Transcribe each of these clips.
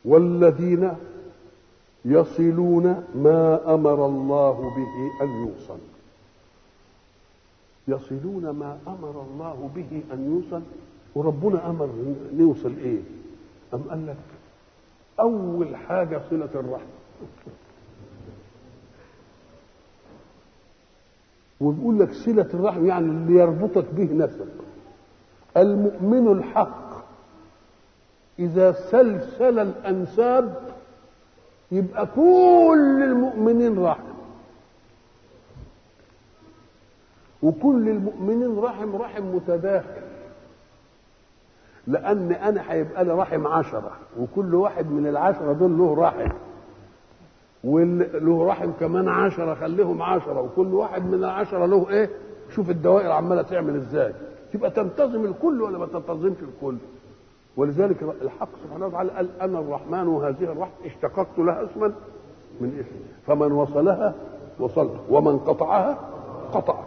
والذين يصلون ما امر الله به ان يوصل يصلون ما امر الله به ان يوصل وربنا امر نوصل ايه ام قال لك اول حاجه صله الرحم وبيقول لك صله الرحم يعني اللي يربطك به نسب المؤمن الحق اذا سلسل الانساب يبقى كل المؤمنين رحم وكل المؤمنين رحم رحم متداخل لان انا هيبقى لي رحم عشرة وكل واحد من العشرة دول له رحم وله رحم كمان عشرة خليهم عشرة وكل واحد من العشرة له ايه شوف الدوائر عمالة تعمل ازاي تبقى تنتظم الكل ولا ما تنتظمش الكل ولذلك الحق سبحانه وتعالى قال انا الرحمن وهذه الرحمه اشتققت لها اسما من اسمي فمن وصلها وصلت ومن قطعها قطعت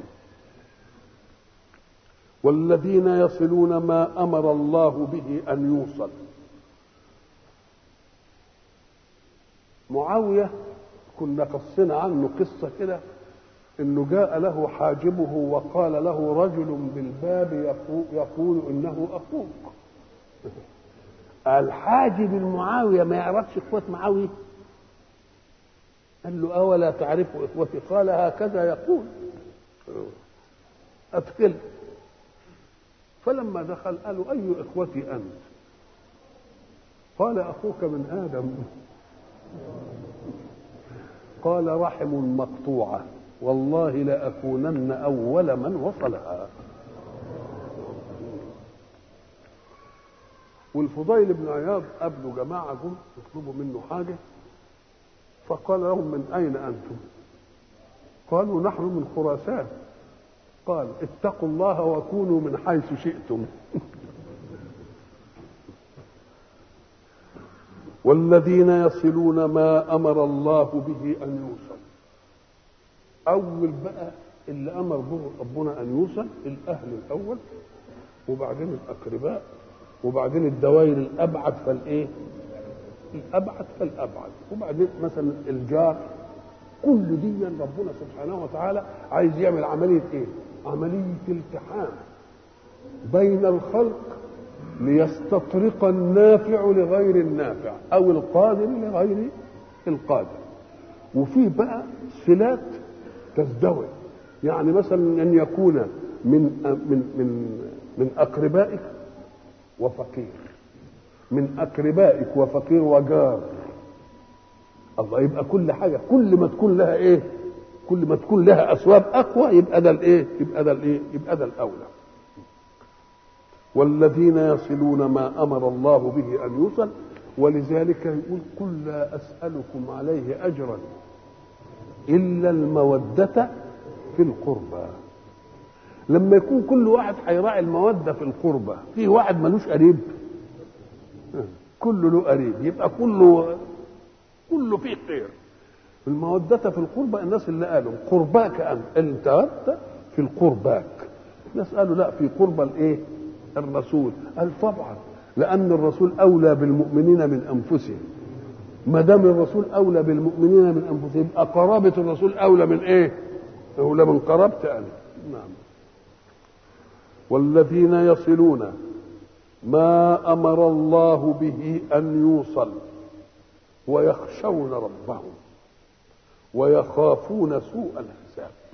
والذين يصلون ما امر الله به ان يوصل معاويه كنا قصنا عنه قصه كده انه جاء له حاجبه وقال له رجل بالباب يقول انه اخوك الحاجب المعاويه ما يعرفش اخوة معاويه قال له اولا تعرف اخوتي قال هكذا يقول ادخل فلما دخل قالوا اي اخوتي انت قال اخوك من ادم قال رحم مقطوعه والله لاكونن اول من وصلها والفضيل بن عياض قابلوا جماعة جم يطلبوا منه حاجة فقال لهم من أين أنتم؟ قالوا نحن من خراسان قال اتقوا الله وكونوا من حيث شئتم والذين يصلون ما أمر الله به أن يوصل أول بقى اللي أمر به ربنا أن يوصل الأهل الأول وبعدين الأقرباء وبعدين الدوائر الابعد فالايه الابعد فالابعد وبعدين مثلا الجار كل دي ربنا سبحانه وتعالى عايز يعمل عمليه ايه عمليه التحام بين الخلق ليستطرق النافع لغير النافع او القادر لغير القادر وفيه بقى صلات تزدوج يعني مثلا ان يكون من من من من اقربائك وفقير من اقربائك وفقير وجار الله يبقى كل حاجه كل ما تكون لها ايه كل ما تكون لها اسباب اقوى يبقى ده الايه يبقى ده الايه يبقى ده الاولى والذين يصلون ما امر الله به ان يوصل ولذلك يقول قل لا اسالكم عليه اجرا الا الموده في القربى لما يكون كل واحد هيراعي الموده في القربى في واحد ملوش قريب كله له قريب يبقى كله كله فيه خير المودة في القربى الناس اللي قالوا قرباك أنت أنت أنت في القرباك الناس قالوا لا في قربى الإيه الرسول قال طبعا لأن الرسول أولى بالمؤمنين من أنفسهم ما دام الرسول أولى بالمؤمنين من أنفسهم يبقى قرابة الرسول أولى من إيه؟ أولى من قرابتي أنا نعم والذين يصلون ما امر الله به ان يوصل ويخشون ربهم ويخافون سوء الحساب